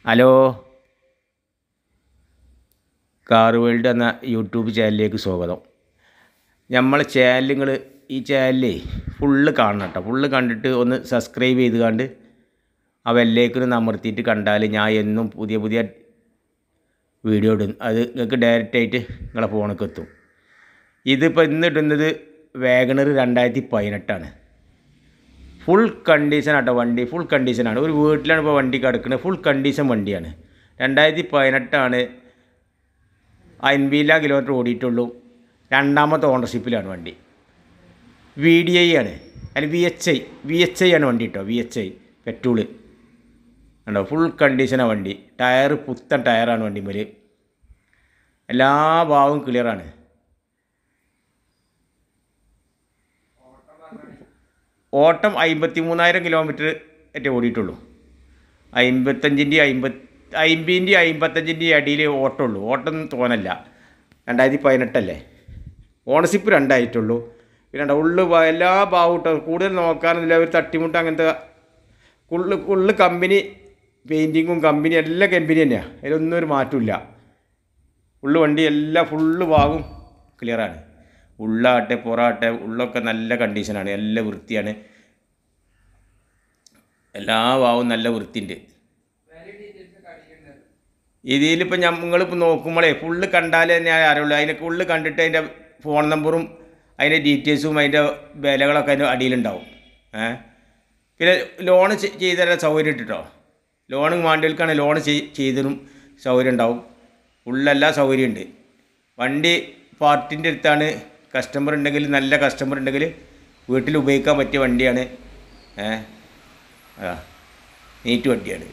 hello car world എന്ന YouTube ചാനലിലേക്ക് സ്വാഗതം നമ്മളെ ചാനൽ നിങ്ങൾ ഈ ചാനലേ ഫുള്ള് കാണണം കേട്ടോ ഫുള്ള് കണ്ടിട്ട് ഒന്ന് സബ്സ്ക്രൈബ് ചെയ്ത് കണ്ട് ആ ബെല്ലേക്കൊന്ന് അമർത്തിയിട്ട് കണ്ടാൽ ഞാൻ എന്നും പുതിയ പുതിയ വീഡിയോ ഇടും അത് നിങ്ങൾക്ക് ഡയറക്റ്റായിട്ട് നിങ്ങളെ ഫോണിലേക്ക് എത്തും ഇതിപ്പോൾ ഇന്ന് ഇടുന്നത് വാഗണർ രണ്ടായിരത്തി പതിനെട്ടാണ് ഫുൾ കണ്ടീഷൻ ആട്ടോ വണ്ടി ഫുൾ കണ്ടീഷനാണ് ഒരു വീട്ടിലാണ് ഇപ്പോൾ വണ്ടി കിടക്കുന്നത് ഫുൾ കണ്ടീഷൻ വണ്ടിയാണ് രണ്ടായിരത്തി പതിനെട്ടാണ് അൻപതിലാ കിലോമീറ്റർ ഓടിയിട്ടുള്ളൂ രണ്ടാമത്തെ ഓണർഷിപ്പിലാണ് വണ്ടി വി ഡി ഐ ആണ് അല്ല V H I V H I ആണ് വണ്ടി കേട്ടോ വി എച്ച് ഐ പെട്രോള് ഉണ്ടോ ഫുൾ കണ്ടീഷനാണ് വണ്ടി ടയർ പുത്തൻ ടയറാണ് വണ്ടിമേൽ എല്ലാ ഭാഗവും ക്ലിയറാണ് ഓട്ടം അമ്പത്തി മൂന്നായിരം കിലോമീറ്റർ ഏറ്റവും ഓടിയിട്ടുള്ളൂ അമ്പത്തഞ്ചിൻ്റെ അമ്പത്തി അമ്പതിൻ്റെ അമ്പത്തഞ്ചിൻ്റെ അടിയിൽ ഓട്ടമുള്ളൂ ഓട്ടം തോന്നല്ല രണ്ടായിരത്തി പതിനെട്ടല്ലേ ഓണർഷിപ്പ് രണ്ടായിട്ടുള്ളൂ പിന്നെ ഉള്ളു ഭാ- എല്ലാ ഭാഗവും ഇട്ടോ കൂടുതൽ നോക്കാനൊന്നുമില്ല ഒരു തട്ടിമുട്ട് അങ്ങനത്തെ ഉള്ളു ഉള്ളു കമ്പനി പെയിൻറ്റിങ്ങും കമ്പനി എല്ലാ കമ്പനി തന്നെയാണ് അതിലൊന്നും ഒരു മാറ്റമില്ല ഉള്ളു വണ്ടി എല്ലാം ഫുള്ള് ഭാഗവും ക്ലിയറാണ് ഉള്ളാട്ടെ പുറാട്ടെ ഉള്ളൊക്കെ നല്ല കണ്ടീഷനാണ് നല്ല വൃത്തിയാണ് എല്ലാ ഭാഗവും നല്ല വൃത്തിയുണ്ട് ഇതിലിപ്പോൾ ഞങ്ങളിപ്പോൾ നോക്കുമ്പോഴേ ഫുള്ള് കണ്ടാലേ തന്നെ അറിയുള്ളൂ അതിൻ്റെ ഫുള്ള് കണ്ടിട്ട് അതിൻ്റെ ഫോൺ നമ്പറും അതിൻ്റെ ഡീറ്റെയിൽസും അതിൻ്റെ വിലകളൊക്കെ അതിൻ്റെ അടിയിലുണ്ടാവും ഏ പിന്നെ ലോണ് ചെയ്ത് തരാൻ സൗകര്യം ഇട്ടിട്ടോ ലോണ് വേണ്ടികൾക്കാണ് ലോൺ ചെയ്തതും സൗകര്യം ഉണ്ടാവും ഉള്ളെല്ലാ സൗകര്യമുണ്ട് വണ്ടി പാർട്ടിൻ്റെ അടുത്താണ് കസ്റ്റമർ ഉണ്ടെങ്കിൽ നല്ല കസ്റ്റമർ ഉണ്ടെങ്കിൽ വീട്ടിൽ ഉപയോഗിക്കാൻ പറ്റിയ വണ്ടിയാണ് ഏ അതാ നീറ്റ് വണ്ടിയാണ്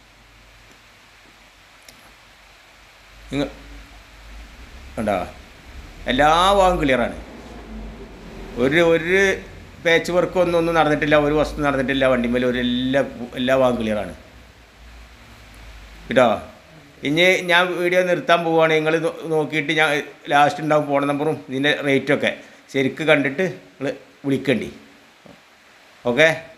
നിങ്ങൾ കണ്ടോ എല്ലാ ഭാഗവും ക്ലിയറാണ് ഒരു ഒരു പാച്ച് വർക്ക് ഒന്നും ഒന്നും നടന്നിട്ടില്ല ഒരു വസ്തു നടന്നിട്ടില്ല വണ്ടിമേൽ ഒരു എല്ലാ എല്ലാ ഭാഗവും ക്ലിയറാണ് കേട്ടോ ഇനി ഞാൻ വീഡിയോ നിർത്താൻ പോവുകയാണ് നിങ്ങൾ നോക്കിയിട്ട് ഞാൻ ലാസ്റ്റ് ഉണ്ടാവും ഫോൺ നമ്പറും ഇതിൻ്റെ റേറ്റൊക്കെ ശരിക്ക് കണ്ടിട്ട് നിങ്ങൾ വിളിക്കണ്ടി ഓക്കെ